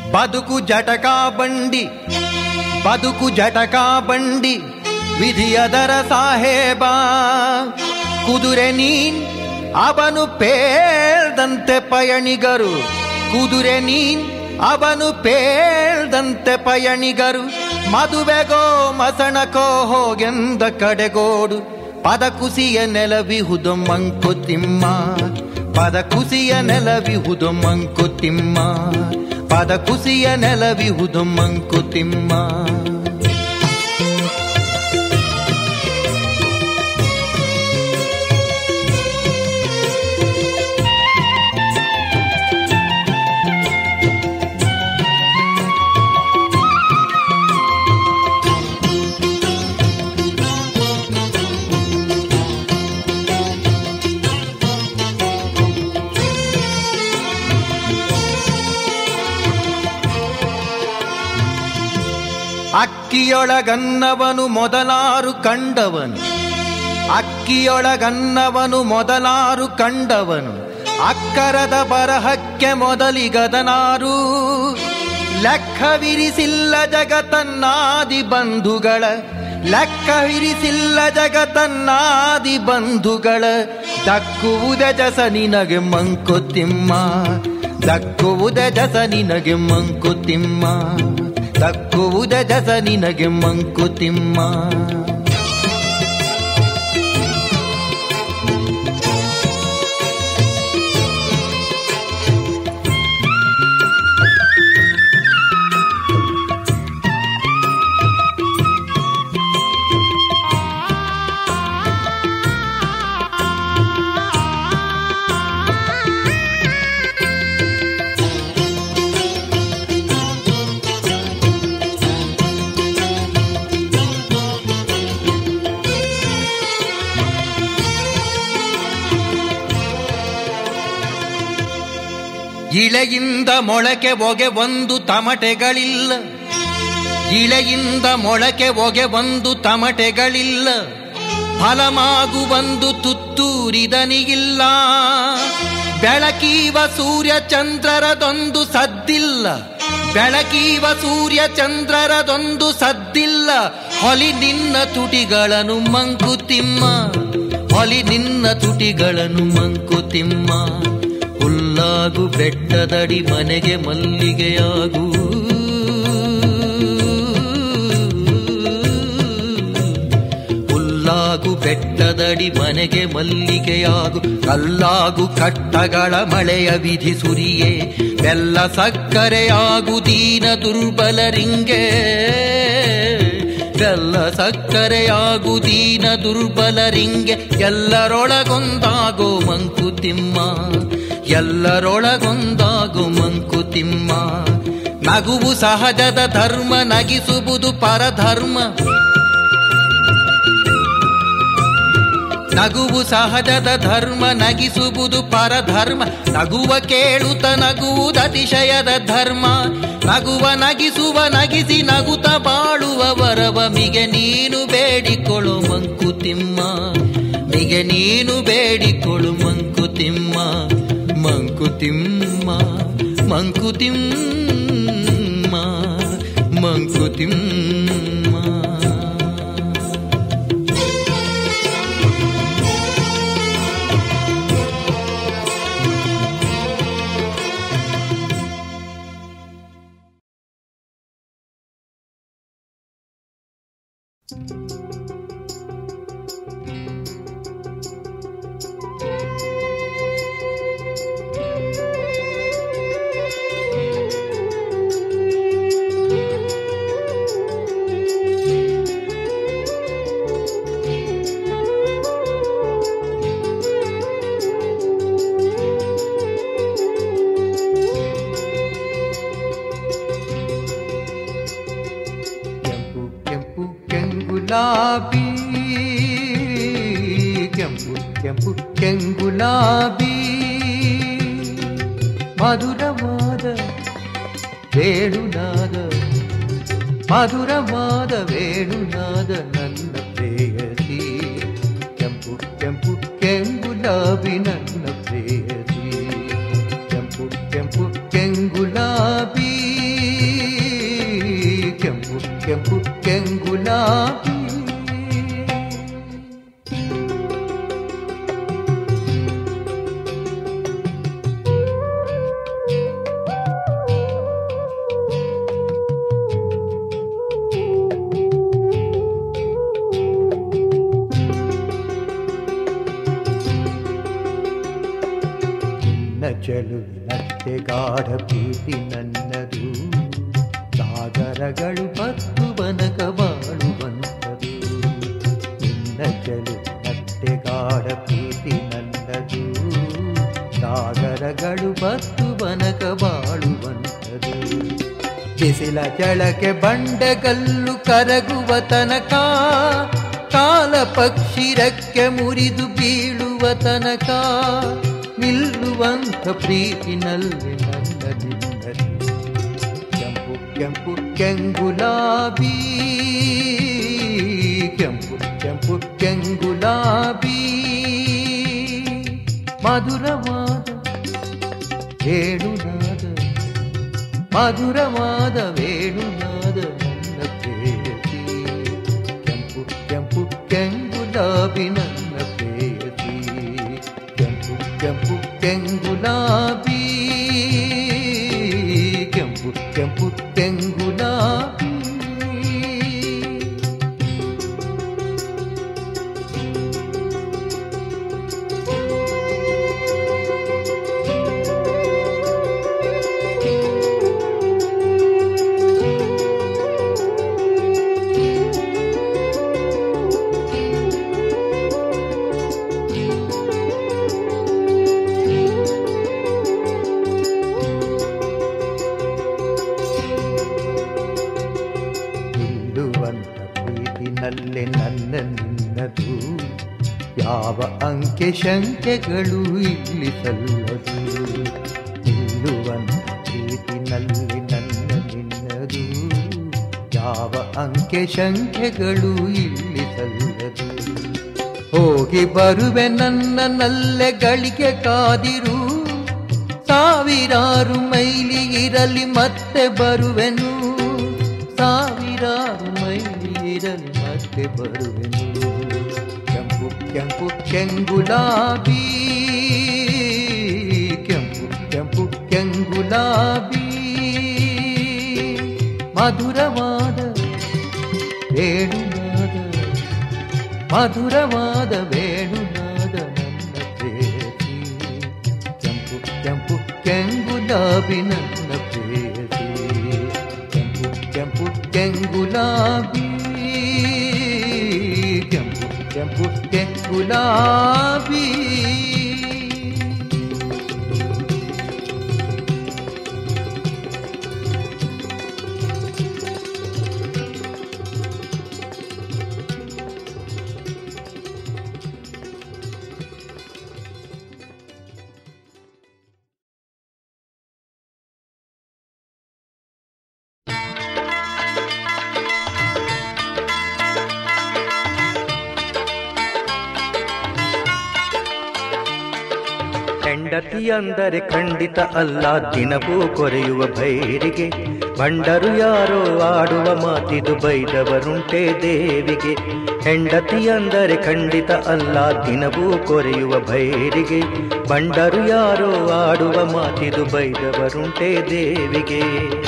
ಬದುಕು ಜಟಕಾ ಬಂಡಿ ಬದುಕು ಜಟಕಾ ಬಂಡಿ ವಿಧಿಯದರ ಸಾಹೇಬ ಕುದುರೆ ನೀನ್ ಅವನು ಪೇಳ್ದಂತೆ ಪಯಣಿಗರು ಕುದುರೆ ನೀನ್ ಅವನು ಪೇಳ್ದಂತೆ ಪಯಣಿಗರು ಮದುವೆಗೋ ಮಸಣಕೋ ಹೋಗೆಂದ ಕಡೆಗೋಡು ಪದ ಕುಸಿಯ ನೆಲವಿಹುದು ಮಂಕುತಿಮ್ಮ ಪದ ಕುಸಿಯ ನೆಲವಿಹುದು ಮಂಕುತಿಮ್ಮ ಪದ ಕುಸಿಯ ನೆಲವಿಹುದು ಮಂಕುತಿಮ್ಮ ಅಕ್ಕಿಯೊಳಗನ್ನವನು ಮೊದಲಾರು ಕಂಡವನು ಅಕ್ಕಿಯೊಳಗನ್ನವನು ಮೊದಲಾರು ಕಂಡವನು ಅಕ್ಕರದ ಬರಹಕ್ಕೆ ಮೊದಲಿಗದನಾರು ಲೆಕ್ಕವಿರಿಸಿಲ್ಲ ಜಗತನ್ನಾದಿ ಬಂಧುಗಳ ಲೆಕ್ಕವಿರಿಸಿಲ್ಲ ಜಗತನ್ನಾದಿ ಬಂಧುಗಳ ದಕ್ಕುವುದ ಜಸ ನಿನಗೆ ಮಂಕುತಿಮ್ಮ ದಕ್ಕುವುದ ಜಸ ನಿನಗೆ ಮಂಕುತಿಮ್ಮ ದಕ್ಕುವುದ ಜಸ ನಿನಗೆ ಮಂಕುತಿಮ್ಮ ಇಳೆಯಿಂದ ಮೊಳಕೆ ಒಗೆ ಒಂದು ತಮಟೆಗಳಿಲ್ಲ ಇಳೆಯಿಂದ ಮೊಳಕೆ ಒಗೆ ಒಂದು ತಮಟೆಗಳಿಲ್ಲ ಫಲಮಾಗು ಒಂದು ತುತ್ತೂರಿದನಿಗಿಲ್ಲ ಬೆಳಕೀವ ಸೂರ್ಯ ಚಂದ್ರರದೊಂದು ಸದ್ದಿಲ್ಲ ಬೆಳಕೀವ ಸೂರ್ಯ ಚಂದ್ರರದೊಂದು ಸದ್ದಿಲ್ಲ ಹೊಲಿ ನಿನ್ನ ತುಟಿಗಳನ್ನು ಮಂಕುತಿಮ್ಮ ಹೊಲಿ ನಿನ್ನ ತುಟಿಗಳನ್ನು ಮಂಕುತಿಮ್ಮ ಹುಲ್ಲಾಗು ಬೆಟ್ಟದಡಿ ಮನೆಗೆ ಮಲ್ಲಿಗೆಯಾಗು ಹುಲ್ಲಾಗು ಬೆಟ್ಟದಡಿ ಮನೆಗೆ ಮಲ್ಲಿಗೆಯಾಗು ಕಲ್ಲಾಗು ಕಟ್ಟಗಳ ಮಳೆಯ ವಿಧಿ ಸುರಿಯೇ ಬೆಲ್ಲ ಸಕ್ಕರೆಯಾಗು ದೀನ ದುರ್ಬಲರಿಂಗೆ ಬೆಲ್ಲ ಸಕ್ಕರೆಯಾಗು ದೀನ ದುರ್ಬಲರಿಂಗೆ ಎಲ್ಲರೊಳಗೊಂದಾಗೋ ಮಂಕುತಿಮ್ಮ ಎಲ್ಲರೊಳಗೊಂದಾಗು ಮಂಕುತಿಮ್ಮ ನಗುವು ಸಹಜದ ಧರ್ಮ ನಗಿಸುವುದು ಪರಧರ್ಮ ನಗುವು ಸಹಜದ ಧರ್ಮ ನಗಿಸುವುದು ಪರಧರ್ಮ ನಗುವ ಕೇಳುತ್ತ ನಗುವುದು ಅತಿಶಯದ ಧರ್ಮ ನಗುವ ನಗಿಸುವ ನಗಿಸಿ ನಗುತ್ತ ಬಾಳುವ ವರವ ಮಿಗೆ ನೀನು ಬೇಡಿಕೊಳ್ಳು ಮಂಕುತಿಮ್ಮ ಮಿಗೆ ನೀನು ಬೇಡಿಕೊಳ್ಳು ಮಂಕುತಿಮ್ಮ ಮಂಕುತಿಮ್ಮ ಮಂಕುತಿಮ್ಮ ಮಂಕುತಿಮ್ಮ ಕೆಂಪು ಕೆಂಪು ಕೆಂಗುಲಾಬಿ ಕೆಂಪು ಕೆಂಪು ಕೆಂಗುಲಾಬಿ ಮಧುರವಾದ ವೇಣುನಾದ ಮಧುರವಾದ ವೇಣುನಾದ ನನ್ನ ಪ್ರೇಯಸಿ ಕೆಂಪು ಕೆಂಪು ಕೆಂಗುಲಾಬಿ ನನ್ನ ಪ್ರೇಯಸಿ ಕೆಂಪು ಕೆಂಪು ಕೆಂಗುಲಾಬಿ ಗುಲಾಬಿ ನಿನ್ನ ಚೆಲುವಿನತ್ತೆ ಗಾಢ ಪ್ರೀತಿ ನನ್ನದು ಸಾಗರಗಳು ಮತ್ತು ಬನಕ ಬಾಳುವಂಥದು ನಿನ್ನ ಚೆಲುವಿನತ್ತೆ ಗಾಢ ಪ್ರೀತಿ ನನ್ನದು ಸಾಗರಗಳು ಮತ್ತು ಬನಕ ಬಾಳುವಂಥದು ಬಿಸಿಲ ಜಳಕ್ಕೆ ಬಂಡೆಗಲ್ಲು ಕರಗುವ ತನಕ ಕಾಲ ಪಕ್ಷಿ ರೆಕ್ಕೆ ಮುರಿದು ಬೀಳುವ ತನಕ ನಿಲ್ಲುವಂಥ ಪ್ರೀತಿನಲ್ಲಿ ನನ್ನ ನಿನ್ನದು ಕೆಂಪು ಕೆಂಪು ಕೆಂಗುಲಾಬಿ ಕೆಂಪು ಕೆಂಪು ಕೆಂಗುಲಾಬಿ ಮಧುರವಾದ ವೇಣುನಾದ ಮಧುರವಾದ ವೇಣುನಾದ ನನ್ನ ಪ್ರೇಯಸಿ ಕೆಂಪು ಕೆಂಪು ಕೆಂಗುಲಾಬಿ ನನ್ನ ಪ್ರೇಯಸಿ ಕೆಂಪು ಕೆಂಪು ಕೆಂಗುಲಾಬಿ ಕೆಂಪು ಕೆಂಪು ಕೆಂಗುಲಾಬಿ ನಿಲ್ಲುವಂತ ಪ್ರೀತಿನಲ್ಲೇ ನನ್ನ ನಿನ್ನದು ಯಾವ ಅಂಕೆ ಸಂಖ್ಯೆಗಳು ಇಲ್ಲಿ ಸಲ್ಲದು ನಿಲ್ಲುವಂತ ಪ್ರೀತಿನಲ್ಲಿ ನನ್ನ ನಿನ್ನದು ಯಾವ ಅಂಕೆ ಸಂಖ್ಯೆಗಳು ಇಲ್ಲಿ ಸಲ್ಲದು ಹೋಗಿ ಬರುವೆ ನನ್ನ ನಲ್ಲೆ ಗಳಿಗೆ ಕಾದಿರು ಸಾವಿರಾರು ಮೈಲಿ ಇರಲಿ ಮತ್ತೆ ಬರುವೆನು ಸಾವಿರಾರು ಮೈಲಿ ಇರಲಿ ಮತ್ತೆ ಬರುವೆನು ಕೆಂಪು ಕೆಂಪು ಕೆಂಗುಲಾಬಿ ಕೆಂಪು ಕೆಂಪು ಕೆಂಗುಲಾಬಿ ಮಧುರವಾದ ವೇಣುನಾದ ಮಧುರವಾದ ವೇಣುನಾದ ನನ್ನ ಪ್ರೇಯಸಿ ಕೆಂಪು ಕೆಂಪು ಕೆಂಗುಲಾಬಿ ನನ್ನ ಪ್ರೇಯಸಿ ಕೆಂಪು ಕೆಂಪು ಕೆಂಗುಲಾಬಿ ಕೆಂಪು ಕೆಂಪು ಕೆಂಗುಲಾಬಿ ಹೆಂಡತಿ ಅಂದರೆ ಖಂಡಿತ ಅಲ್ಲ ದಿನವೂ ಕೊರೆಯುವ ಭೈರಿಗೆ ಬಂಡರು ಯಾರೋ ಆಡುವ ಮಾತಿದು ಬೈದವರುಂಟೆ ದೇವಿಗೆ ಹೆಂಡತಿ ಅಂದರೆ ಖಂಡಿತ ಅಲ್ಲ ದಿನವೂ ಕೊರೆಯುವ ಭೈರಿಗೆ ಬಂಡರು ಯಾರೋ ಆಡುವ ಮಾತಿದು ಬೈದವರುಂಟೆ ದೇವಿಗೆ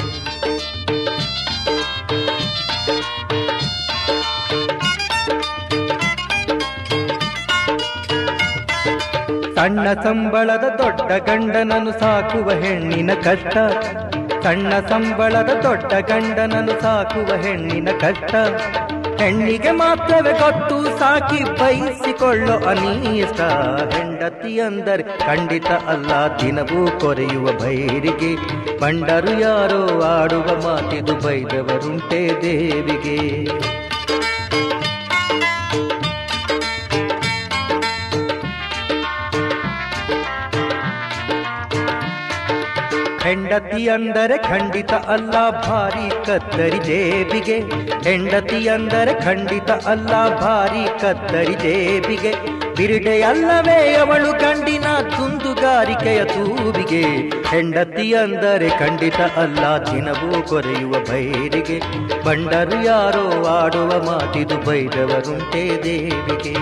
ಸಣ್ಣ ಸಂಬಳದ ದೊಡ್ಡ ಗಂಡನನ್ನು ಸಾಕುವ ಹೆಣ್ಣಿನ ಕಷ್ಟ ಸಣ್ಣ ಸಂಬಳದ ದೊಡ್ಡ ಗಂಡನನ್ನು ಸಾಕುವ ಹೆಣ್ಣಿನ ಕಷ್ಟ ಹೆಣ್ಣಿಗೆ ಮಾತ್ರವೇ ಗೊತ್ತು ಸಾಕಿ ಬಯಸಿಕೊಳ್ಳೋ ಅನೀಷ್ಟ ಹೆಂಡತಿ ಅಂದರೆ ಖಂಡಿತ ಅಲ್ಲ ದಿನವೂ ಕೊರೆಯುವ ಭೈರಿಗೆ ಬಂಡರು ಯಾರೋ ಆಡುವ ಮಾತಿದು ಬೈದವರುಂಟೆ ದೇವಿಗೆ ಹೆಂಡತಿ ಅಂದರೆ ಖಂಡಿತ ಅಲ್ಲ ಭಾರಿ ಕತ್ತರಿ ಜೇಬಿಗೆ ಹೆಂಡತಿ ಅಂದರೆ ಖಂಡಿತ ಅಲ್ಲ ಭಾರಿ ಕತ್ತರಿ ಜೇಬಿಗೆ ಬಿರುಡೆಯಲ್ಲವೇ ಅವಳು ಗಂಡಿನ ತುಂದುಗಾರಿಕೆಯ ತೂಬಿಗೆ ಹೆಂಡತಿ ಅಂದರೆ ಖಂಡಿತ ಅಲ್ಲ ದಿನವೂ ಕೊರೆಯುವ ಬೈರಿಗೆ ಬಂಡರು ಯಾರೋ ಆಡುವ ಮಾತಿದು ಬೈದವರುಂಟೆ ದೇವಿಗೆ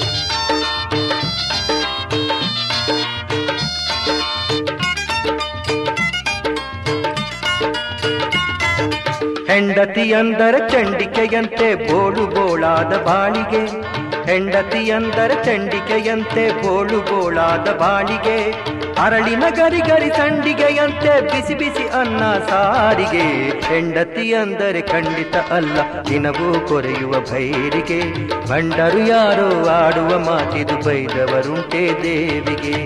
ಹೆಂಡತಿ ಅಂದರೆ ಚಂಡಿಕೆಯಂತೆ ಬೋಳು ಬೋಳಾದ ಬಾಳಿಗೆ ಹೆಂಡತಿ ಅಂದರೆ ಚಂಡಿಕೆಯಂತೆ ಬೋಳು ಬೋಳಾದ ಬಾಳಿಗೆ ಅರಳಿನ ಗರಿ ಗರಿ ಸಂಡಿಗೆಯಂತೆ ಬಿಸಿ ಬಿಸಿ ಅನ್ನ ಸಾರಿಗೆ ಹೆಂಡತಿ ಅಂದರೆ ಖಂಡಿತ ಅಲ್ಲ ದಿನವೂ ಕೊರೆಯುವ ಭೈರಿಗೆ ಬಂಡರು ಯಾರೋ ಆಡುವ ಮಾತಿದು ಬೈದವರುಂಟೆ ದೇವಿಗೆ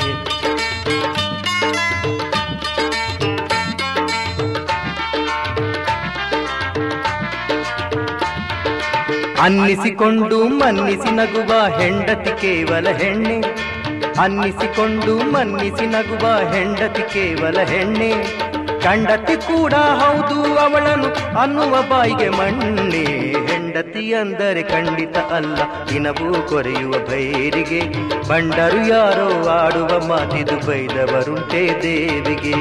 ಅನ್ನಿಸಿಕೊಂಡು ಮನ್ನಿಸಿ ನಗುವ ಹೆಂಡತಿ ಕೇವಲ ಹೆಣ್ಣೆ ಅನ್ನಿಸಿಕೊಂಡು ಮನ್ನಿಸಿ ನಗುವ ಹೆಂಡತಿ ಕೇವಲ ಹೆಣ್ಣೆ ಕಂಡತಿ ಕೂಡ ಹೌದು ಅವಳನ್ನು ಅನ್ನುವ ಬಾಯಿಗೆ ಮಣ್ಣೆ ಹೆಂಡತಿ ಅಂದರೆ ಖಂಡಿತ ಅಲ್ಲ ದಿನವೂ ಕೊರೆಯುವ ಬೈರಿಗೆ ಬಂಡರು ಯಾರೋ ಆಡುವ ಮಾತಿದು ಬೈದವರುಂಟೆ ದೇವಿಗೆ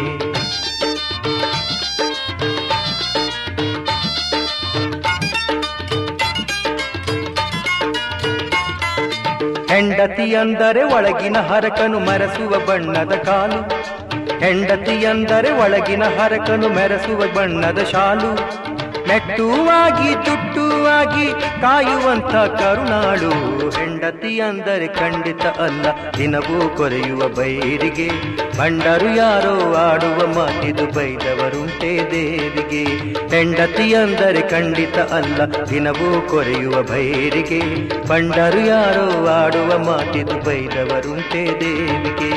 ಹೆಂಡತಿ ಅಂದರೆ ಒಳಗಿನ ಹರಕನು ಮರೆಸುವ ಬಣ್ಣದ ಕಾಲು ಹೆಂಡತಿ ಅಂದರೆ ಒಳಗಿನ ಹರಕನು ಮೆರೆಸುವ ಬಣ್ಣದ ಶಾಲು ಮೆಟ್ಟುವಾಗಿ ಜುಟ್ಟುವಾಗಿ ಕಾಯುವಂತ ಕರುಣಾಳು ಹೆಂಡತಿ ಅಂದರೆ ಖಂಡಿತ ಅಲ್ಲ ದಿನವೂ ಕೊರೆಯುವ ಬೈರಿಗೆ ಬಂಡರು ಯಾರೋ ಆಡುವ ಮಾತಿದು ಬೈದವರುಂಟೆ ದೇವಿಗೆ ಹೆಂಡತಿ ಅಂದರೆ ಖಂಡಿತ ಅಲ್ಲ ದಿನವೂ ಕೊರೆಯುವ ಬೈರಿಗೆ ಬಂಡರು ಯಾರೋ ಆಡುವ ಮಾತಿದು ಬೈದವರುಂಟೆ ದೇವಿಗೆ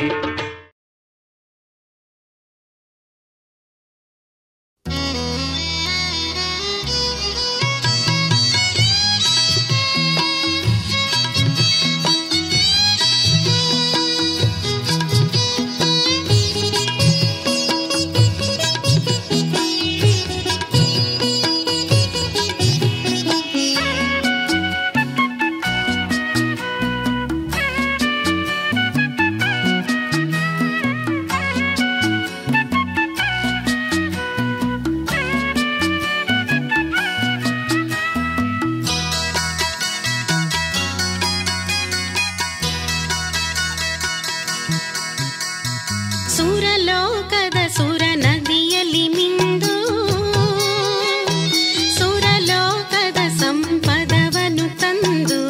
ಸುರಲೋಕದ ಸುರ ನದಿಯಲ್ಲಿ ಮಿಂದು ಸುರಲೋಕದ ಸಂಪದವನ್ನು ತಂದು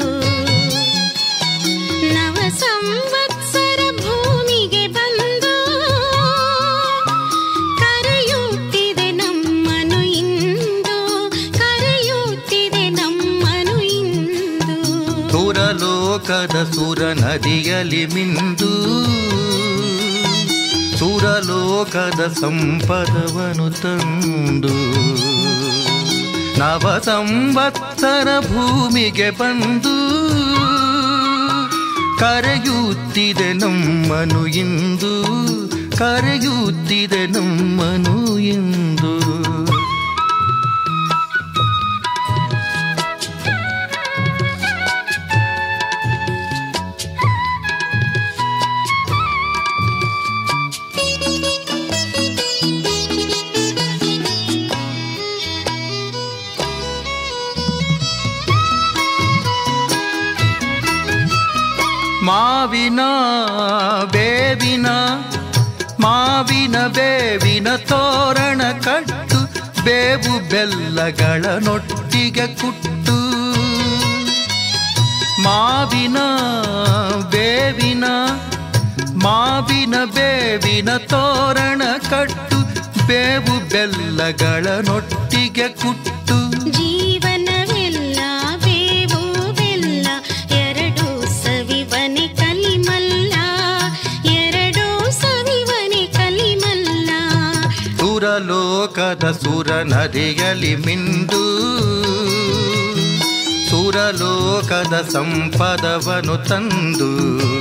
ನವ ಸಂವತ್ಸರ ಭೂಮಿಗೆ ಬಂದು ಕರೆಯುತ್ತಿದೆ ನಮ್ಮನು ಇಂದು ಕರೆಯುತ್ತಿದೆ ನಮ್ಮನು ಇಂದು ಸುರಲೋಕದ ಸುರ ನದಿಯಲ್ಲಿ ಮಿಂದು ಸುರಲೋಕದ ಸಂಪದವನು ತಂದು ನವ ಸಂವತ್ಸರ ಭೂಮಿಗೆ ಬಂದು ಕರೆಯುತ್ತಿದೆ ನಮ್ಮನು ಇಂದು ಕರೆಯುತ್ತಿದೆ ನಮ್ಮನು ಇಂದು ಮಾವಿನ ಬೇವಿನ ಮಾವಿನ ಬೇವಿನ ತೋರಣ ಕಟ್ಟು ಬೇವು ಬೆಲ್ಲಗಳ ನೊಟ್ಟಿಗೆ ಕುಟ್ಟು ಮಾವಿನ ಬೇವಿನ ಮಾವಿನ ಬೇವಿನ ತೋರಣ ಕಟ್ಟು ಬೇವು ಬೆಲ್ಲಗಳ ನೊಟ್ಟಿಗೆ ಕುಟ್ಟು ಜೀವನವೆಲ್ಲ ಬೇವು ಬೆಲ್ಲ ಎರಡು ಸವಿವನೆ ಕಲಿಮಲ್ಲ ಎರಡು ಸವಿವನೆ ಕಲಿಮಲ್ಲ ಸುರಲೋಕದ ಸುರ ನದಿಯಲ್ಲಿ ಮಿಂದು ಸುರಲೋಕದ ಸಂಪದವನು ತಂದು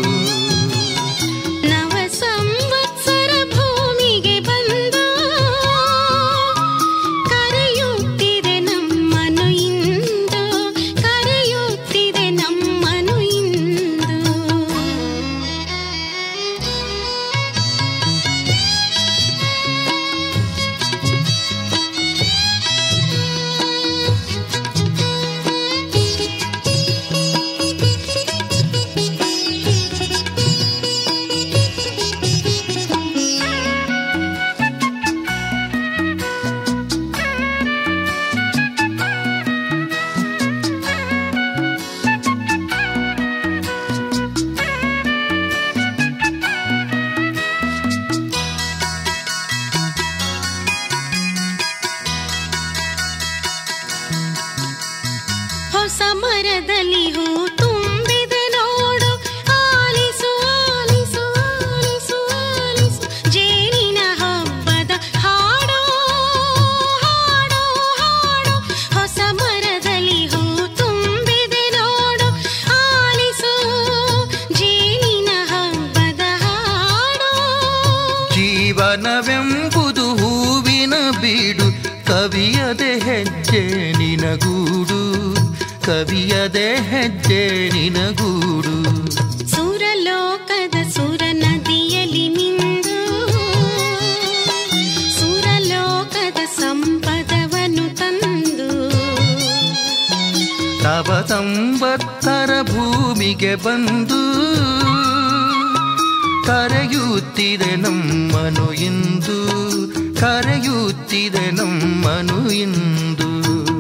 ನವ ಸಂವತ್ಸರ ಭೂಮಿಗೆ ಬಂದು ಕರೆಯುತ್ತಿದೆ ನಮ್ಮನು ಇಂದು ಕರೆಯುತ್ತಿದೆ ನಮ್ಮನು ಇಂದು ಕನವೆಂಬುದು ಹೂವಿನ ಬೀಡು ಕವಿಯದೆ ಹೆಜ್ಜೆ ನಿನಗೂಡು ಕವಿಯದೆ ಹೆಜ್ಜೆ ನಿನಗೂಡು ಸುರಲೋಕದ ಸುರ ನದಿಯಲ್ಲಿ ಮಿಂದು ಸುರಲೋಕದ ಸಂಪದವನ್ನು ತಂದು ತವ ಸಂವತ್ಸರ ಭೂಮಿಗೆ ಬಂದು ಕರೆಯುತ್ತಿದೆ ನಮ್ಮನು ಇಂದು ಕರೆಯುತ್ತಿದೆ ನಮ್ಮನು ಇಂದು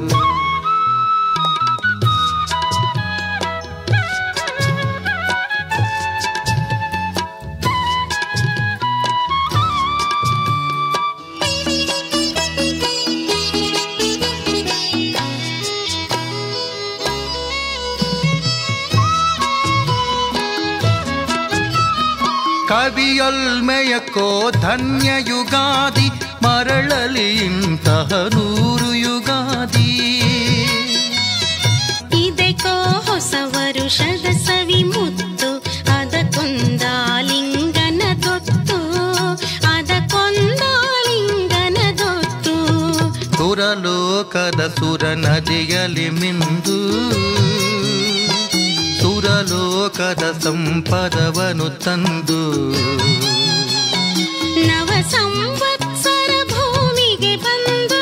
ಕವಿಯೊಲ್ಮೆಯಕ್ಕೋ ಧನ್ಯ ಯುಗಾದಿ ಮರಳಲಿ ಇಂತಹ ನೂರು ಯುಗಾದಿ ಇದಕ್ಕೋ ಹೊಸ ವರುಷದ ಸವಿ ಮುತ್ತು ಅದಕ್ಕೊಂದಾಲಿಂಗನ ದೊತ್ತು ಅದಕ್ಕೊಂದಾಲಿಂಗನ ದೊತ್ತು ಸುರಲೋಕದ ಸುರ ನದಿಯಲಿ ಮಿಂದು ಸುರಲೋಕದ ಸಂಪದವನು ತಂದು ನವ ಸಂವತ್ಸರ ಭೂಮಿಗೆ ಬಂದು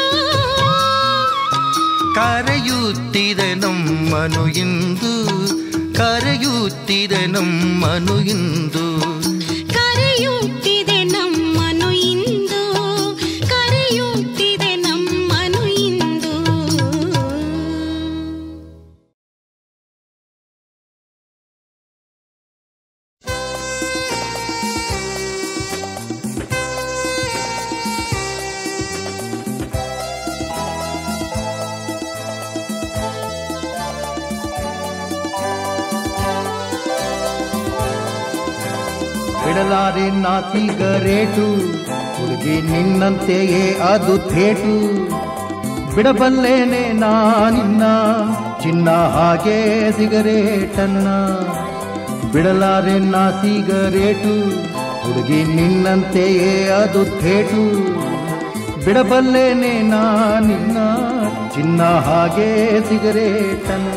ಕರೆಯುತ್ತಿದೆ ನಮ್ಮನು ಇಂದು ಕರೆಯುತ್ತಿದೆ ನಮ್ಮನು ಇಂದು ಕರೆಯುತ್ತಿದೆ ನಮ್ಮನು ಇಂದು ಕರೆಯುತ್ತಿದೆ ನಮ್ಮನು ಇಂದು ಬಿಡಲಾರೆ ನಾ ಸಿಗರೇಟು ಹುಡುಗಿ ನಿನ್ನಂತೆಯೇ ಅದು ಥೇಟು ಬಿಡಬಲ್ಲೇನೆ ನಾನಿನ್ನ ಚಿನ್ನ ಹಾಗೆ ಸಿಗರೇಟನ್ನ ಬಿಡಲಾರೆ ನಾ ಸಿಗರೇಟು ಹುಡುಗಿ ನಿನ್ನಂತೆಯೇ ಅದು ಥೇಟು ಬಿಡಬಲ್ಲೇನೆ ನಾನಿನ್ನ ಚಿನ್ನ ಹಾಗೆ ಸಿಗರೇಟನ್ನ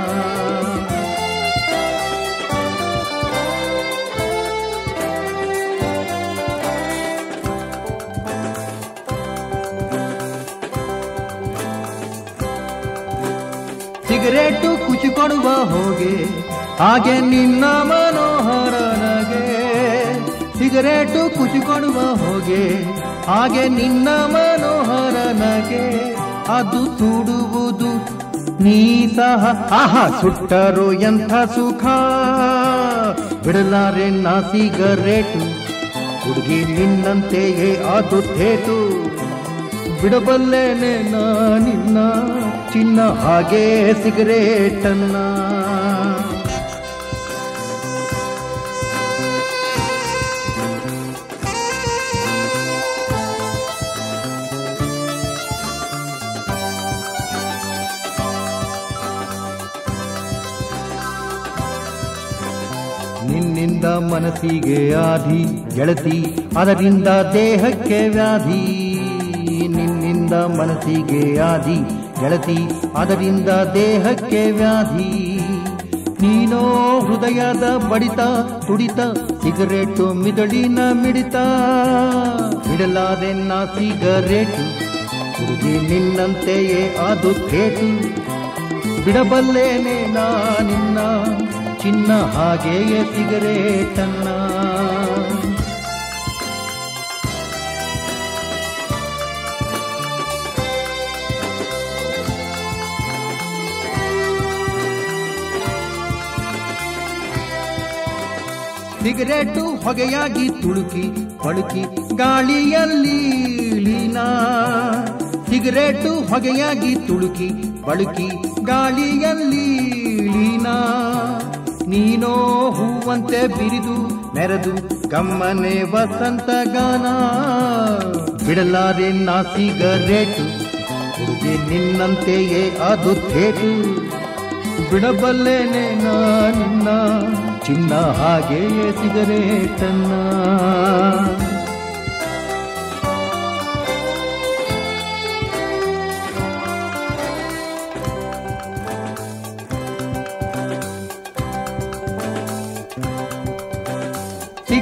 ಸಿಗರೇಟು ಕುಚಿ ಕೊಡುವ ಹೋಗೆ ಹಾಗೆ ನಿನ್ನ ಮನೋಹರ ನಗೆ ಸಿಗರೇಟು ಕುಚಿ ಕೊಡುವ ಹೋಗೆ ಹಾಗೆ ನಿನ್ನ ಮನೋಹರ ನಗೆ ಅದು ಸುಡುವುದು ನೀ ಸಹ ಆಹಾ ಸುಟ್ಟರು ಎಂಥ ಸುಖ ಬಿಡಲಾರೆ ನಾ ಸಿಗರೇಟು ಹುಡುಗಿ ನಿನ್ನಂತೆಯೇ ಅದು ಥೇಟು ಬಿಡಬಲ್ಲೇನೆ ನಿನ್ನ ಚಿನ್ನ ಹಾಗೆ ಸಿಗರೇಟನ್ನ ನಿನ್ನಿಂದ ಮನಸ್ಸಿಗೆ ಆಧಿ ಗೆಳತಿ ಅದರಿಂದ ದೇಹಕ್ಕೆ ವ್ಯಾಧಿ ನಿನ್ನಿಂದ ಮನಸ್ಸಿಗೆ ಆದಿ ಗೆಳತಿ ಅದರಿಂದ ದೇಹಕ್ಕೆ ವ್ಯಾಧಿ ನೀನೋ ಹೃದಯದ ಬಡಿತ ತುಡಿತ ಸಿಗರೇಟು ಮಿದಳಿನ ಮಿಡಿತ ಬಿಡಲಾದೆ ನಾ ಸಿಗರೇಟು ಹುಡುಗಿ ನಿನ್ನಂತೆಯೇ ಅದು ಥೇಟು ಬಿಡಬಲ್ಲೇನೆ ನಾ ನಿನ್ನ ಚಿನ್ನ ಹಾಗೆಯೇ ಸಿಗರೇಟನ್ನ ಸಿಗರೇಟು ಹೊಗೆಯಾಗಿ ತುಳುಕಿ ಪಳುಕಿ ಗಾಳಿಯಲ್ಲಿ ಲೀನ ಸಿಗರೇಟು ಹೊಗೆಯಾಗಿ ತುಳುಕಿ ಬಳುಕಿ ಗಾಳಿಯಲ್ಲಿ ಲೀನ ನೀನೋ ಹೂವಂತೆ ಬಿರಿದು ಮೆರೆದು ಗಮ್ಮನೆ ವಸಂತ ಗಾನ ಬಿಡಲಾರೆ ನಾ ಸಿಗರೇಟು ಹುಡುಗಿ ನಿನ್ನಂತೆಯೇ ಅದು ಥೇಟು ಬಿಡಬಲ್ಲೇನೆ ನಾ ನಿನ್ನ ಚಿನ್ನ ಹಾಗೆಯೇ ಸಿಗರೇಟನ್ನ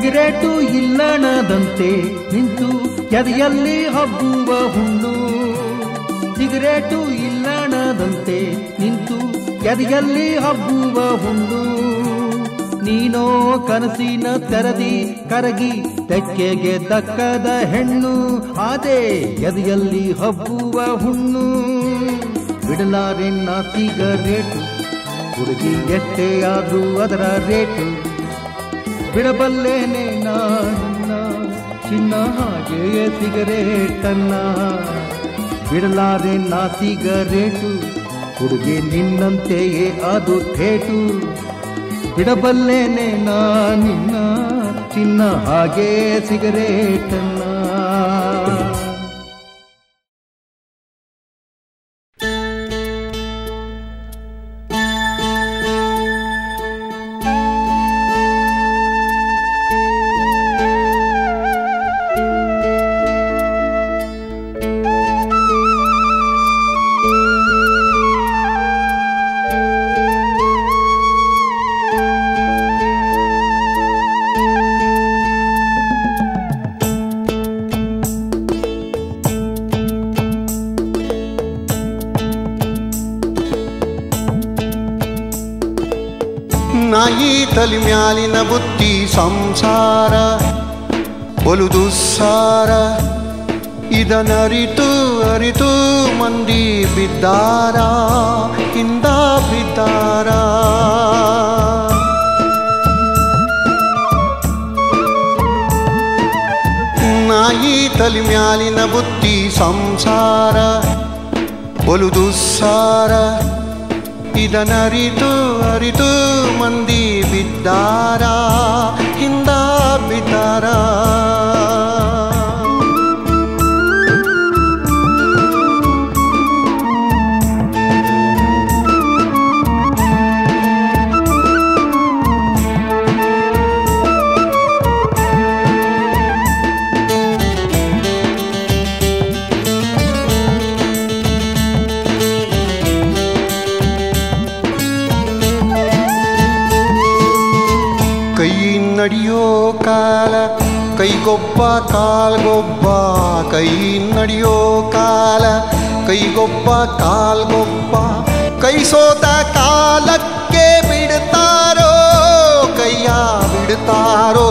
ಸಿಗರೇಟು ಇಲ್ಲಣದಂತೆ ನಿಂತು ಎದೆಯಲ್ಲಿ ಹಬ್ಬುವ ಹುಣ್ಣು ಸಿಗರೇಟು ಇಲ್ಲಣದಂತೆ ನಿಂತು ಎದೆಯಲ್ಲಿ ಹಬ್ಬುವ ಹುಣ್ಣು ನೀನೋ ಕನಸಿನ ತೆರದಿ ಕರಗಿ ತೆಕ್ಕೆಗೆ ದಕ್ಕದ ಹೆಣ್ಣು ಆದೆ ಎದೆಯಲ್ಲಿ ಹಬ್ಬುವ ಹುಣ್ಣು ಬಿಡಲಾರೆನ್ನ ಸಿಗರೇಟು ಹುಡುಗಿ ಎಷ್ಟೇ ಆದ್ರೂ ಅದರ ರೇಟು ಬಿಡಬಲ್ಲೇನೆ ನನ್ನ ಚಿನ್ನ ಹಾಗೆಯೇ ಸಿಗರೇಟನ್ನ ಬಿಡಲಾರೆ ನಾ ಸಿಗರೇಟು ಹುಡುಗಿ ನಿನ್ನಂತೆಯೇ ಅದು ಥೇಟು ಬಿಡಬಲ್ಲೇನೆ ನಾ ನಿನ್ನ ಚಿನ್ನ ಹಾಗೆ ಸಿಗರೇಟನ್ನ ನಾಯಿ ತಲಿ ಮ್ಯಾಲಿನ ಬುತ್ತಿ ಸಂಸಾರ ಬಲು ದುಸ್ಸಾರ ಇದನರಿತು ಅರಿತು ಮಂದಿ ಬಿದ್ದಾರ ಹಿಂದ ಬಿದ್ದಾರ ನಾಯಿ ತಲಿ ಮ್ಯಾಲಿನ ಬುತ್ತಿ ಸಂಸಾರ ಬಲು ದುಸ್ಸಾರ ಇದನರಿತು ಅರಿತು ಮಂದಿ ಬಿದ್ದಾರ ಹಿಂದ ಬಿದ್ದಾರ ಕೈ ನಡೆಯೋ ಕಾಲ ಕೈಗೊಬ್ಬ ಕಾಲ್ಗೊಬ್ಬ ಕೈ ನಡೆಯೋ ಕಾಲ ಕೈಗೊಬ್ಬ ಕಾಲ್ಗೊಬ್ಬ ಕೈ ಸೋತ ಕಾಲಕ್ಕೆ ಬಿಡ್ತಾರೋ ಕೈಯ ಬಿಡ್ತಾರೋ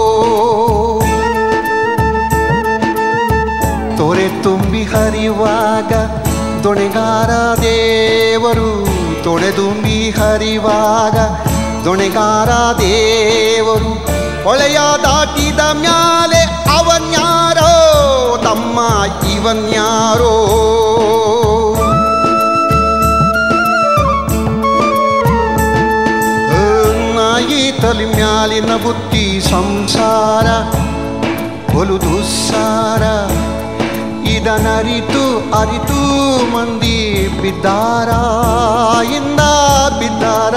ತೊರೆ ತುಂಬಿ ಹರಿವಾಗ ದೊಣೆಗಾರ ದೇವರು ತೊಡೆ ತುಂಬಿ ಹರಿವಾಗ ದೊಣೆಗಾರ ದೇವರು ಹೊಳೆಯ ದಾಟಿದ ಮ್ಯಾಲೆ ಅವನ್ಯಾರೋ ತಮ್ಮ ಇವನ್ಯಾರೋ ನಾಯಿ ತಲಿ ಮ್ಯಾಲಿನ ಬುತ್ತಿ ಸಂಸಾರ ಬಲು ದುಸ್ಸಾರ ಇದನರಿತು ಅರಿತು ಮಂದಿ ಬಿದ್ದಾರ ಇಂದ ಬಿದ್ದಾರ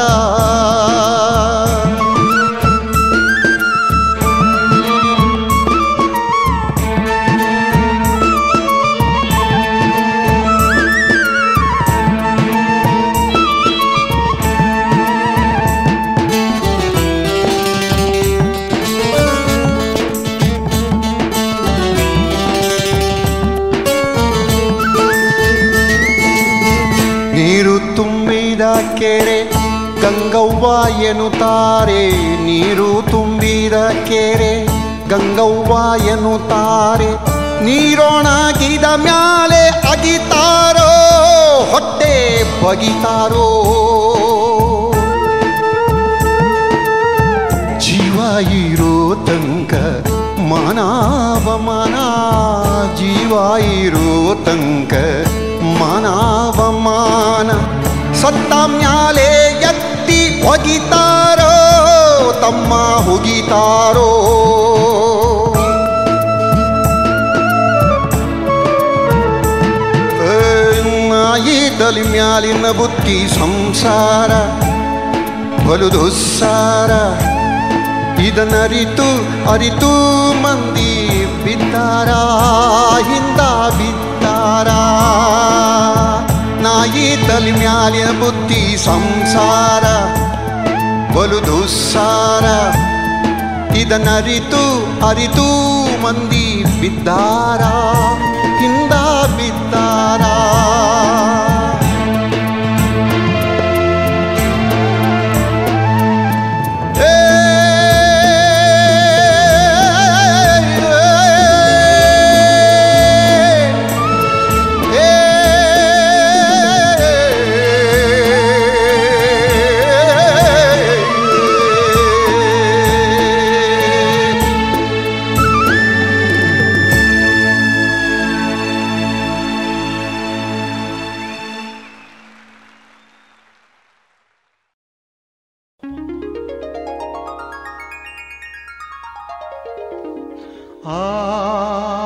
ನೀರು ತುಂಬಿದ ಕೆರೆ ಗಂಗವ್ವ ಎನ್ನುತ್ತಾರೆ ನೀರು ತುಂಬಿದ ಕೆರೆ ಗಂಗವ್ವ ಎನ್ನುತ್ತಾರೆ ನೀರೊಣಗಿದ ಮ್ಯಾಲೆ ಅಗಿತಾರೋ ಹೊಟ್ಟೆ ಬಗಿತಾರೋ ಜೀವ ಇರೋ ತನಕ ಮಾನವಮಾನ ಜೀವ ಇರೋ ತನಕ ಮಾನವಮಾನ ಸತ್ತ ಮ್ಯಾಲೆ ಎತ್ತಿ ಹೊಗಿತಾರೋ ತಮ್ಮ ಹುಗಿತಾರೋ ಏ, ನಾಯಿ ತಲಿ ಮ್ಯಾಲಿನ ಬುತ್ತಿ ಸಂಸಾರ ಬಲು ದುಸ್ಸಾರ ಇದನ್ನರಿತು ಅರಿತು ಮಂದಿ ಬಿದ್ದಾರ ಹಿಂದ ಬಿದ್ದಾರ ನಾಯಿ ತಲಿ ಮ್ಯಾಲಿನ ಬುದ್ಧಿ ಸಂಸಾರ ಬಲು ದುಸ್ಸಾರ ಇದನ್ನರಿತು ಅರಿತು ಮಂದಿ ಬಿದ್ದಾರ ಹಿಂದ ಬಿದ್ದಾರ ಏ, ಏ, ಏ, ಆ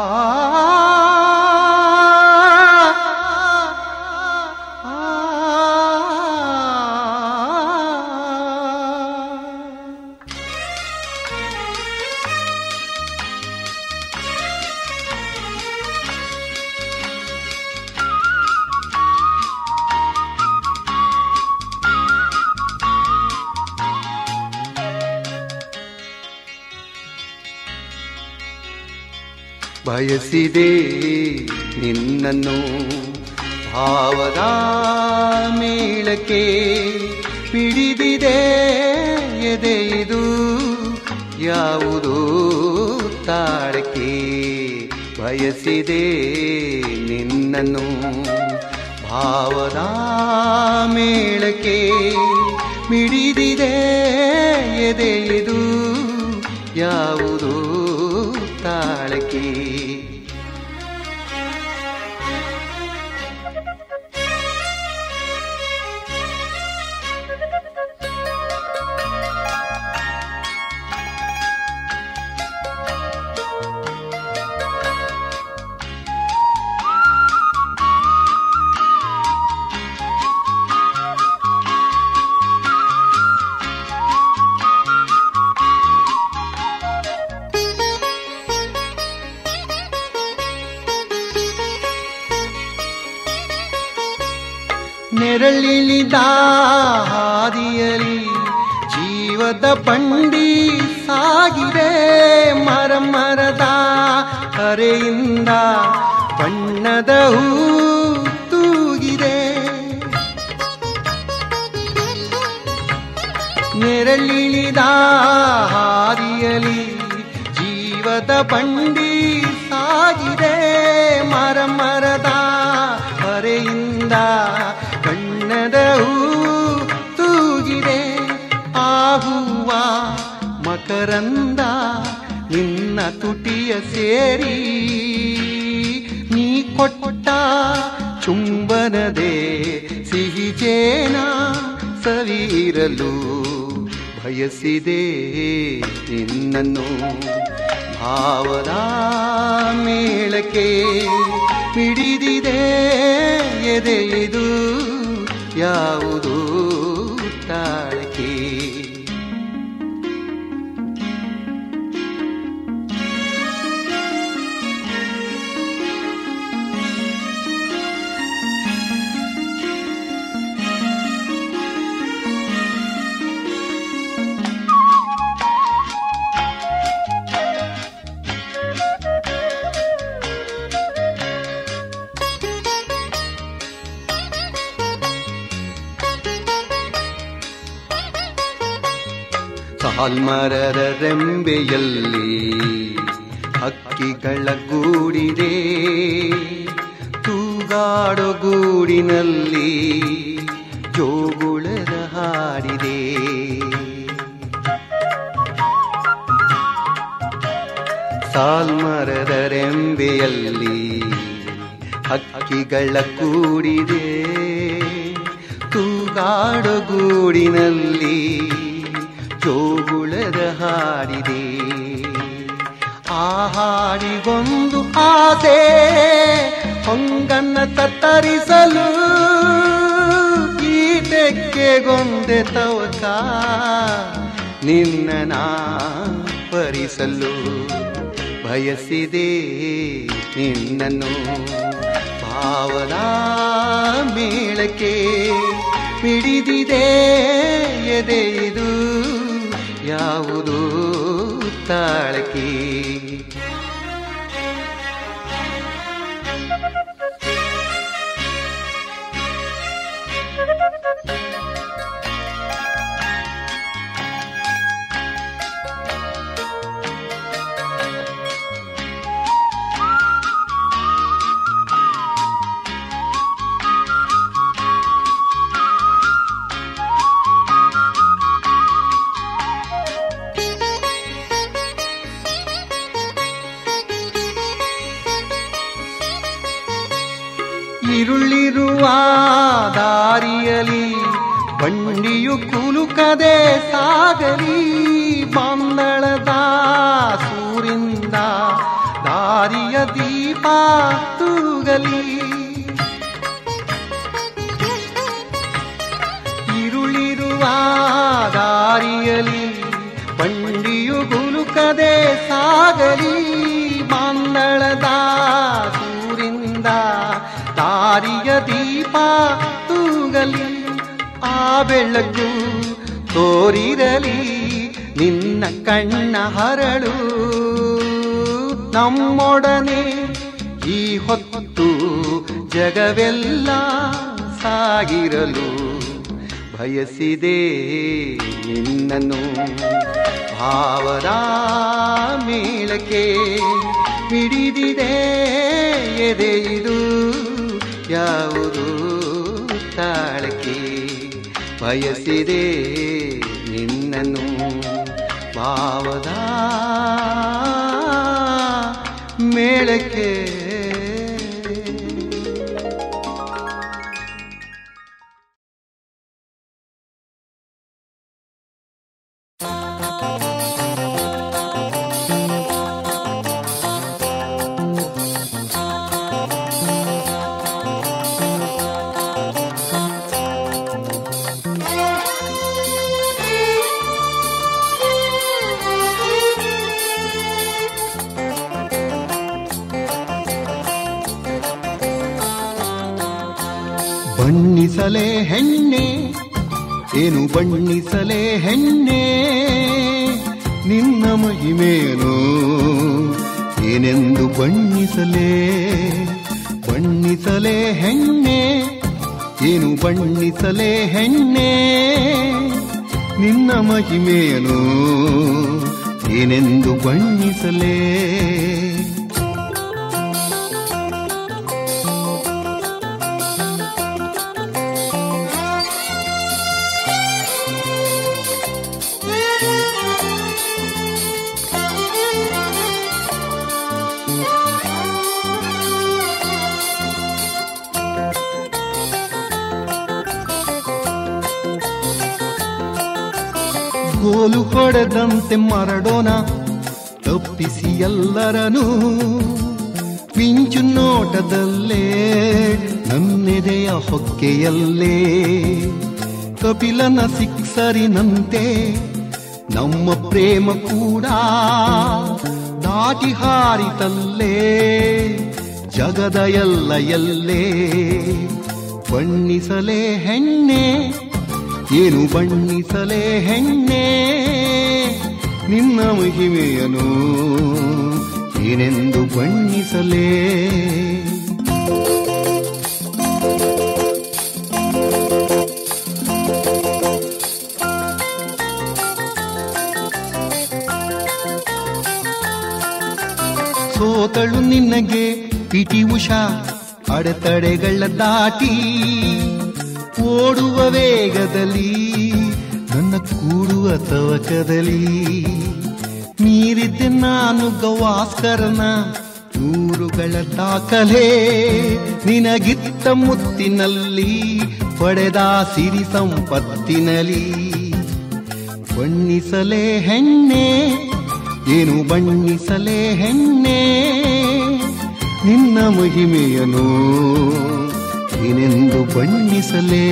ಬಯಸಿದೆ ನಿನ್ನನ್ನು ಭಾವದ ಮೇಳಕ್ಕೆ ಪಿಡಿದಿದೆ ಎದೆಯಿದು ಯಾವುದೋ ತಾಳಕ್ಕೆ ಬಯಸಿದೆ ನಿನ್ನನ್ನು ಭಾವದ ಮೇಳಕ್ಕೆ ಮಿಡಿದಿದೆ ಎದೆಯಿದು ಯಾವುದೋ ತಾಳಕ್ಕೆ ನೆರಳಿಲಿದ ಹಾದಿಯಲಿ ಜೀವದ ಬಂಡಿ ಸಾಗಿದೆ ಮರ ಮರದ ಕರೆಯಿಂದ ಬಣ್ಣದ ಹೂ ತೂಗಿದೆ ನೆರಳಿಳಿದ ಹಾದಿಯಲಿ ಜೀವದ ಬಂಡಿ ಸಾಗಿದೆ ಮರ ಮರದ ಹೊರೆಯಿಂದ ಕಣ್ಣದ ಹೂ ತೂಗಿದೆ ಆ ಹೂವ ಮಕರಂದ ನಿನ್ನ ತುಟಿಯ ಸೇರಿ ನೀ ಕೊಟ್ಟ ಚುಂಬನದೆ ಸಿಹಿ ಜೇನ ಸವಿರಲು ಬಯಸಿದೆ ನಿನ್ನನ್ನು ಭಾವದ ಮೇಳಕ್ಕೆ ಮಿಡಿದಿದೆ ಎದೆಯಿದು ಯಾವುದು ತಾಳಕ್ಕೆ ಸಾಲ್ಮರದ ರೆಂಬೆಯಲ್ಲಿ ಹಕ್ಕಿಗಳ ಗೂಡಿದೆ ತೂಗಾಡೋ ಗೂಡಿನಲ್ಲಿ ಜೋಗುಳದ ಹಾಡಿದೆ ಸಾಲ್ಮರದ ರೆಂಬೆಯಲ್ಲಿ ಹಕ್ಕಿಗಳ ಕೂಡಿದೆ ತೂಗಾಡೋ ಗೂಡಿನಲ್ಲಿ ಜೋಗುಳದ ಹಾಡಿದೆ ಆ ಹಾಡಿಗೊಂದು ಆಸೆ ಹೊಂಗನ್ನ ತತ್ತರಿಸಲು ಗೀತೆಗೆಗೊಂದೆ ತವಕ ನಿನ್ನ ನಾ ಪರಿಸಲು ಬಯಸಿದೆ ನಿನ್ನನ್ನು ಭಾವದ ಮೇಳಕ್ಕೆ ಮಿಡಿದಿದೆ ಎದೆಯಿದು ಯಾವುದು ತಾಳಕಿ ಇರುಳಿರುವ ದಾರಿಯಲಿ ಬಂಡಿಯು ಕುಲುಕದೆ ಸಾಗಲಿ ಬಂದಳದ ಸೂರಿಂದ ದಾರಿಯ ದೀಪ ತೂಗಲಿ ಇರುಳಿರುವ ದಾರಿಯಲಿ ಬಂಡಿಯು ಗುಲುಕದೆ ಸಾಗಲಿ ಮಂದಳದ ಸೂರಿಂದ ದಾರಿಯ ದೀಪ ತೂಗಲಿ ಆ ಬೆಳಕು ತೋರಿರಲಿ ನಿನ್ನ ಕಣ್ಣ ಹರಳು ನಮ್ಮೊಡನೆ ಈ ಹೊತ್ತು ಜಗವೆಲ್ಲ ಸಾಗಿರಲು ಬಯಸಿದೆ ನಿನ್ನನ್ನು ಭಾವದ ಮೇಳಕ್ಕೆ ಮಿಡಿದಿದೆ ಎದೆ ಇದು ಯಾವುದು ತಾಳಕ್ಕೆ ಬಯಸಿದೆ ನಿನ್ನನ್ನು ಭಾವದ ಮೇಳಕ್ಕೆ ಬಣ್ಣಿಸಲೇ ಹೆಣ್ಣೆ ಏನು ಬಣ್ಣಿಸಲೇ ಹೆಣ್ಣೆ ನಿನ್ನ ಮಹಿಮೆಯನು ಏನೆಂದು ಬಣ್ಣಿಸಲೇ ಬಣ್ಣಿಸಲೇ ಹೆಣ್ಣೆ ಏನು ಬಣ್ಣಿಸಲೇ ಹೆಣ್ಣೆ ನಿನ್ನ ಮಹಿಮೆಯನು ಏನೆಂದು ಬಣ್ಣಿಸಲೇ ಗೋಲು ಹೊಡೆದಂತೆ ಮರಡೋಣ ತಪ್ಪಿಸಿ ಎಲ್ಲರನು ಮಿಂಚು ನೋಟದಲ್ಲೇ ನನ್ನೆದೆಯ ಹೊಕ್ಕೆಯಲ್ಲೇ ಕಪಿಲನ ಸಿಕ್ಸರಿನಂತೆ ನಮ್ಮ ಪ್ರೇಮ ಕೂಡ ದಾಟಿ ಹಾರಿತಲ್ಲೇ ಜಗದ ಎಲ್ಲ ಎಲ್ಲೇ ಬಣ್ಣಿಸಲೇ ಹೆಣ್ಣೆ ಏನು ಬಣ್ಣಿಸಲೇ ಹೆಣ್ಣೆ ನಿನ್ನ ಮಹಿಮೆಯನು ಏನೆಂದು ಬಣ್ಣಿಸಲೇ ಸೋತಳು ನಿನ್ನಗೆ ಪಿಟಿ ಉಷಾ ಅಡೆತಡೆಗಳ ದಾಟಿ ಓಡುವ ವೇಗದಲ್ಲಿ ನನ್ನ ಕೂಡುವ ತವಕದಲ್ಲಿ ಮೀರಿದ್ದೆ ನಾನು ಗವಾಸ್ಕರನ ನೂರುಗಳ ದಾಖಲೆ ನಿನಗಿತ್ತ ಮುತ್ತಿನಲ್ಲಿ ಪಡೆದ ಸಿರಿ ಸಂಪತ್ತಿನಲ್ಲಿ ಬಣ್ಣಿಸಲೇ ಹೆಣ್ಣೆ ಏನು ಬಣ್ಣಿಸಲೇ ಹೆಣ್ಣೆ ನಿನ್ನ ಮಹಿಮೆಯನು ಏನೆಂದು ಬಣ್ಣಿಸಲೇ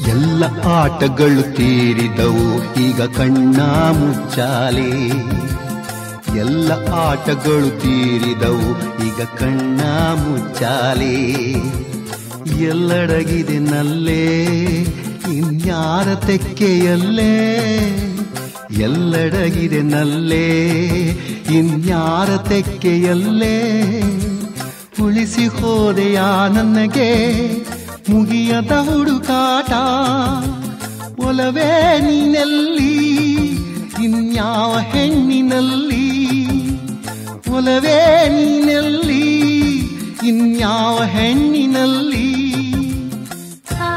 ಎಲ್ಲ ಆಟಗಳು ತೀರಿದವು ಈಗ ಕಣ್ಣ ಮುಚ್ಚಾಲೆ ಎಲ್ಲ ಆಟಗಳು ತೀರಿದವು ಈಗ ಕಣ್ಣ ಮುಚ್ಚಾಲೆ ಎಲ್ಲಡಗಿದೆ ನಲ್ಲೇ ಇನ್ಯಾರ ತೆಕ್ಕೆಯಲ್ಲೇ ಎಲ್ಲಡಗಿದೆ ನಲ್ಲೇ ಇನ್ಯಾರ ತೆಕ್ಕೆಯಲ್ಲೇ ಉಳಿಸಿ ಹೋದೆಯಾ ನನಗೆ ಮುಗಿಯದ ಹುಡುಕಾಟ ಒಲವೇ ನೀನೆಲ್ಲಿ ಇನ್ಯಾವ ಹೆಣ್ಣಿನಲ್ಲಿ ಒಲವೇ ನೀನೆಲ್ಲಿ ಇನ್ಯಾವ ಹೆಣ್ಣಿನಲ್ಲಿ ಆ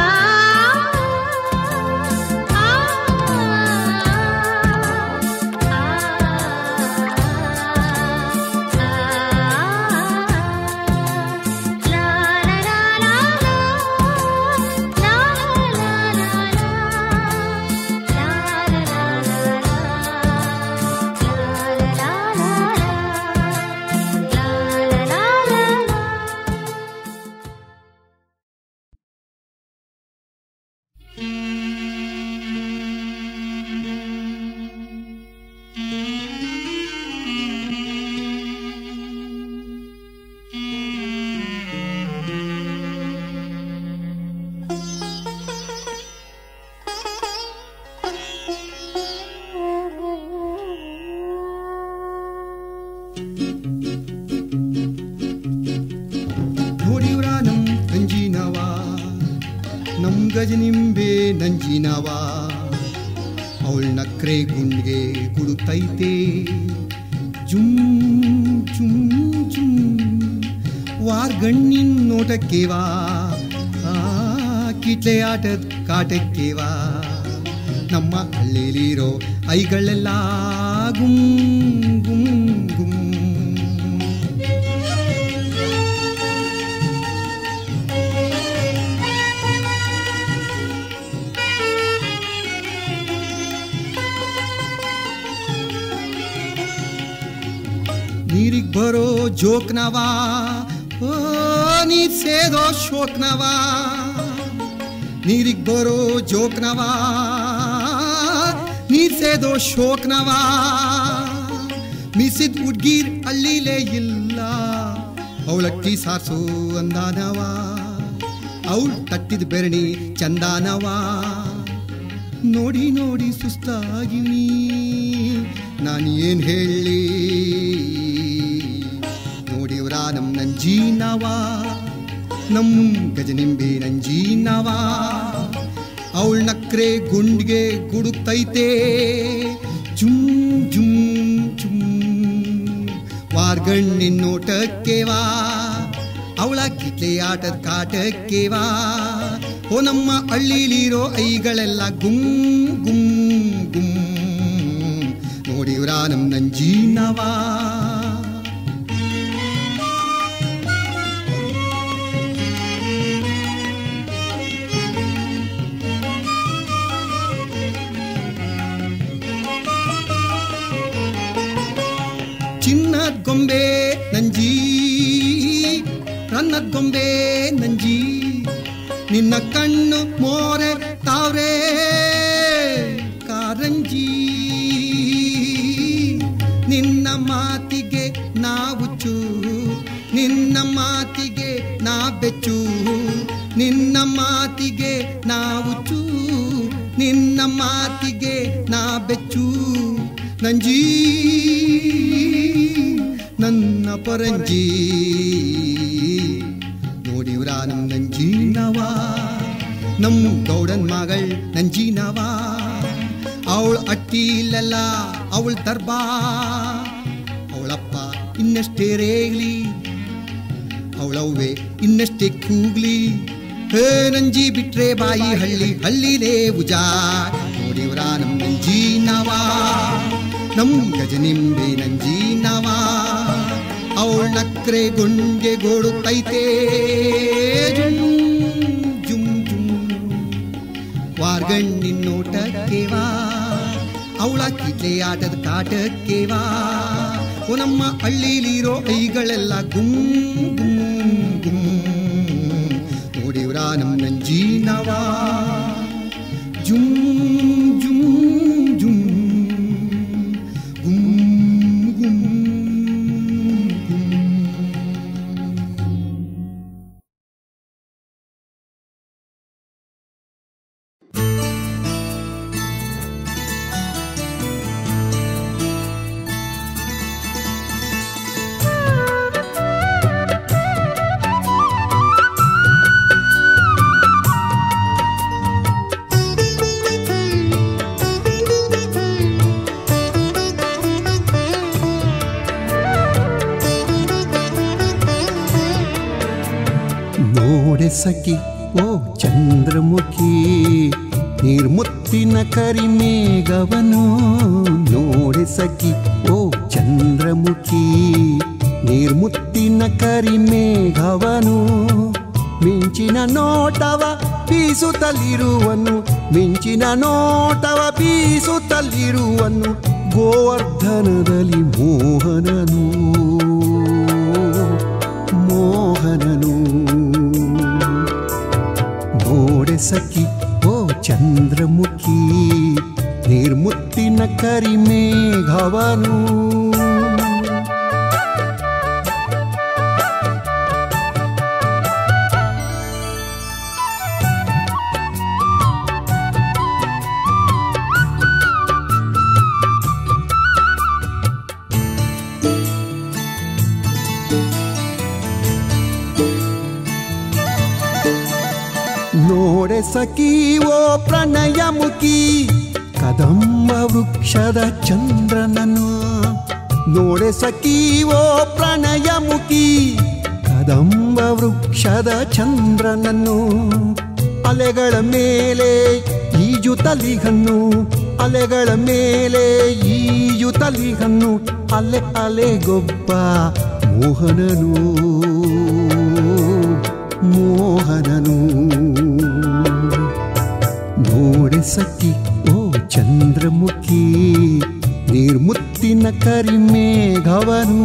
ಆ ನೋಡಿವ್ರ ನಮ್ ನಂಜಿನವ ನಮ್ ಗಜನಿಂಬೆ ನಂಜಿನವ ಅವಳ ನಕ್ರೆ ಗುಂಡ್ಗೆ ಗುಡುತ್ತೈತೆ ಜುಮ್ ಜುಮ್ ಜುಮ್ ವಾರ್ಗಣ್ಣಿನ ನೋಟಕ್ಕೆವಾ ಆ ಕಿಟ್ಲೆ ಆಟದ ಕಾಟಕ್ಕೆವಾ ನಮ್ಮ ಹಳ್ಳಿಲಿರೋ ಐಗಳೆಲ್ಲ ಗುಮ್ ಗುಮ್ ಗುಮ್ ನೀರಿಗ್ ಬರೋ ಜೋಕ್ನವಾ ಓ ನೀರ್ ಸೇದೋ ಶೋಕ್ನವಾ ನೀರಿಗ್ ಬರೋ ಜೋಕ್ನವಾ ನೀರ್ ಸೇದೋ ಶೋಕ್ನವಾ ಮಿಸಿದ್ ಹುಡ್ಗೀರ್ ಹಳ್ಳಿಲೇ ಇಲ್ಲ ಅವಳಕ್ಕಿ ಸಾರ್ಸು ಅಂದಾನವಾ ಅವಳು ತಟ್ಟಿದ ಬೆರಣಿ ಚಂದಾನವಾ ನೋಡಿ ನೋಡಿ ಸುಸ್ತಾಗಿನಿ ನಾನು ಏನ್ ಹೇಳಿ ನೋಡಿವ್ರ ನಮ್ ನಂಜೀನವ ನಮ್ ಗಜನಿಂಬೆ ನಂಜೀನವ ಅವಳ ನಕ್ರೆ ಗುಂಡ್ಗೆ ಗುಡುತ್ತೈತೆ ಜುಮ್ ಜುಮ್ ಜುಮ್ ವಾರ್ಗಣ್ಣಿನ ನೋಟಕ್ಕೆವಾ ಅವಳ ಕಿಟ್ಲೆ ಆಟದ ಕಾಟಕ್ಕೆವಾ ಓ ನಮ್ಮ ಹಳ್ಳಿಲಿರೋ ಐಗಳೆಲ್ಲ ಗುಮ್ ಗುಮ್ ಗುಮ್ ನೋಡಿವ್ರ ನಮ್ ನಂಜೀನವಾ ಚಿನ್ನದ ಗೊಂಬೆ ನಂಜಿ ರನ್ನದ ಗೊಂಬೆ ನಂಜಿ ನಿನ್ನ ಕಣ್ಣು ಮೋರೆ ತಾವ್ರೆ ಕಾರಂಜಿ ನಿನ್ನ ಮಾತಿಗೆ ನಾವು ಚೂ ನಿನ್ನ ಮಾತಿಗೆ ನಾ ಬೆಚ್ಚು ನಿನ್ನ ಮಾತಿಗೆ ನಾವು ಚೂ ನಿನ್ನ ಮಾತಿಗೆ ನಾ ಬೆಚ್ಚು ನಂಜಿ ನನ್ನ ಪರಂಜಿ ನೋಡಿವ್ರ ನಮ್ ನಂಜೀನವ ನಮ್ ಗೌಡನ್ ಮಗಳ್ ನಂಜೀನವ ಅವಳ ಅಟ್ಟಿಲೆಲ್ಲ ಅವಳ ದರ್ಬಾ ಅವಳಪ್ಪ ಇನ್ನಷ್ಟೇ ರೇಗ್ಲಿ ಅವಳವ್ವೆ ಇನ್ನಷ್ಟೇ ಕೂಗ್ಲಿ ಹೇ ನಂಜಿ ಬಿಟ್ರೆ ಬಾಯಿ ಹಳ್ಳಿ ಹಳ್ಳಿಲೇ ಉಜಾ ನೋಡಿವ್ರ ನಮ್ ನಂಜೀನವ ನಮ್ ಗಜನಿಂಬೆ ನಂಜೀನವ ಅವಳ ನಕ್ರೆ ಗುಂಡ್ಗೆ ಗೋಡುತ್ತೈತೆ ಜುಮ್ ಜುಮ್ ಜುಮ್ ವಾರ್ಗಣ್ಣಿನ ನೋಟಕ್ಕೆವಾ ಅವಳ ಕಿಟ್ಲೆ ಆಟದ ಕಾಟಕ್ಕೆವಾ ಓ ನಮ್ಮ ಹಳ್ಳಿಲಿರೋ ಐಗಳೆಲ್ಲ ಗುಮ್ ಗುಮ್ ಗುಮ್ ನೋಡಿವ್ರ ನಮ್ ನಂಜೀನವಾ ಸಖಿ ಓ ಚಂದ್ರಮುಖಿ ನಿರ್ಮುತ್ತಿನ ಕರಿಮೇಘವನು ನೋಡೆ ಸಖಿ ಓ ಚಂದ್ರಮುಖಿ ನಿರ್ಮುತ್ತಿನ ಕರಿಮೇಘವನು ಮಿಂಚಿನ ನೋಟವ ಬೀಸುತ್ತಲಿರುವನು ಮಿಂಚಿನ ನೋಟವ ಬೀಸುತ್ತಲಿರುವನು ಗೋವರ್ಧನದಲ್ಲಿ ಮೋಹನನು ಮೋಹನನು ನೋಡೆ ಸಖಿ ಓ ಚಂದ್ರಮುಖಿ ನಿರ್ಮುತ್ತಿನ ಕರಿಮೇಘವನು ನೋಡೆ ಸಖಿ ಓ ಪ್ರಣಯಮುಖಿ ಕದಂಬ ವೃಕ್ಷದ ಚಂದ್ರನನು ನೋಡೆ ಸಖಿ ಓ ಪ್ರಣಯಮುಖಿ ಕದಂಬ ವೃಕ್ಷದ ಚಂದ್ರನನ್ನು ಅಲೆಗಳ ಮೇಲೆ ಈಜುತ್ತಲಿಗನ್ನು ಅಲೆಗಳ ಮೇಲೆ ಈಜುತ್ತಲಿಗನ್ನು ಅಲೆ ಅಲೆಗೊಬ್ಬ ಮೋಹನನು ಮೋಹನನು ನೋಡೆ ಸಖಿ ಓ ಚಂದ್ರಮುಖಿ ನಿರ್ಮುತ್ತಿನ ಕರಿಮೇಘವನು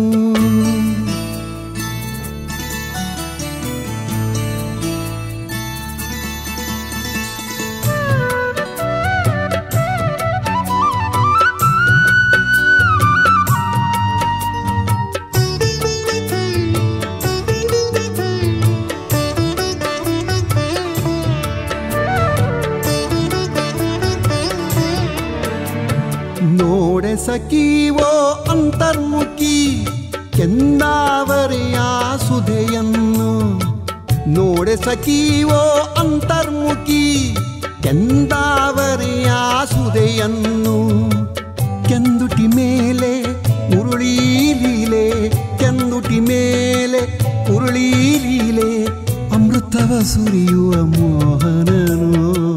ನೋಡೆ ಸಖೀವೋ ಅಂತರ್ಮುಖಿ ಕೆಂದಾವರೆಯ ಸುಧೆಯನ್ನು ನೋಡೆ ಸಖೀವೋ ಅಂತರ್ಮುಖಿ ಕೆಂದಾವರೆಯ ಸುಧೆಯನ್ನು ಕೆಂದುಟಿ ಮೇಲೆ ಉರುಳಿ ಲೀಲೆ ಕೆಂದುಟಿ ಮೇಲೆ ಉರುಳಿ ಲೀಲೆ ಅಮೃತವ ಸುರಿಯುವ ಮೋಹನನು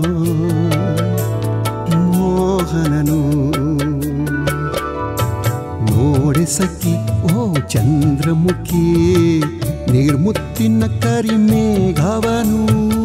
ಮೋಹನನು ನೋಡೆ ಸಖಿ ಓ ಚಂದ್ರಮುಖಿ ನಿರ್ಮುತ್ತಿನ ಕರಿಮೇಘವನು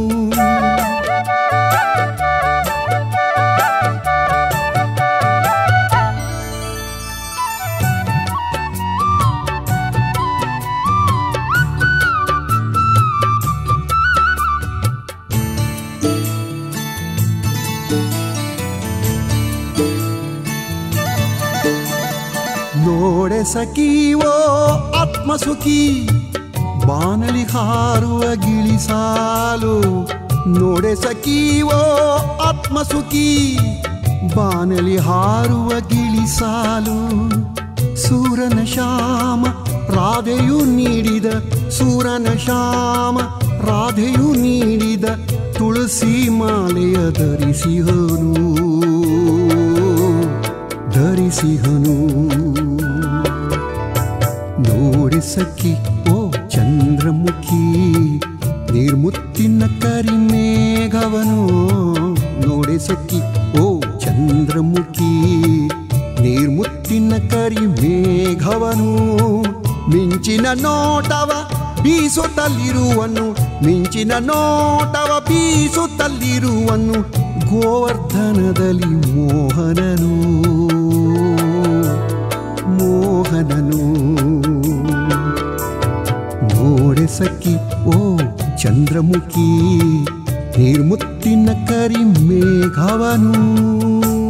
ನೋಡೆ ಸಖೀವೋ ಆತ್ಮಸುಖಿ ಬಾನಲಿ ಹಾರುವ ಗಿಳಿಸಾಲು ನೋಡೆ ಸಖೀವೋ ಆತ್ಮಸುಖಿ ಬಾನಲಿ ಹಾರುವ ಗಿಳಿಸಾಲು ಸೂರನ ಶ್ಯಾಮ ರಾಧೆಯು ನೀಡಿದ ಸೂರನ ಶ್ಯಾಮ ರಾಧೆಯು ನೀಡಿದ ತುಳಸಿ ಮಾಲೆಯ ಧರಿಸಿಹನು ಧರಿಸಿಹನು ನೋಡಿ ಸಖಿ ಓ ಚಂದ್ರಮುಖಿ ನಿರ್ಮುತ್ತಿನ ಕರಿಮೇಘವನು ನೋಡಿ ಸಖಿ ಓ ಚಂದ್ರಮುಖಿ ನಿರ್ಮುತ್ತಿನ ಕರಿಮೇಘವನು ಮಿಂಚಿನ ನೋಟವ ಬೀಸುತ್ತಲಿರುವನು ಮಿಂಚಿನ ನೋಟವ ಬೀಸುತ್ತಲಿರುವನು ಗೋವರ್ಧನದಲ್ಲಿ ಮೋಹನನು ಮೋಹನನು ನೋಡೆ ಸಖಿ ಓ ಚಂದ್ರಮುಖಿ ನಿರ್ಮುತ್ತಿನ ಕರಿಮೇಘವನು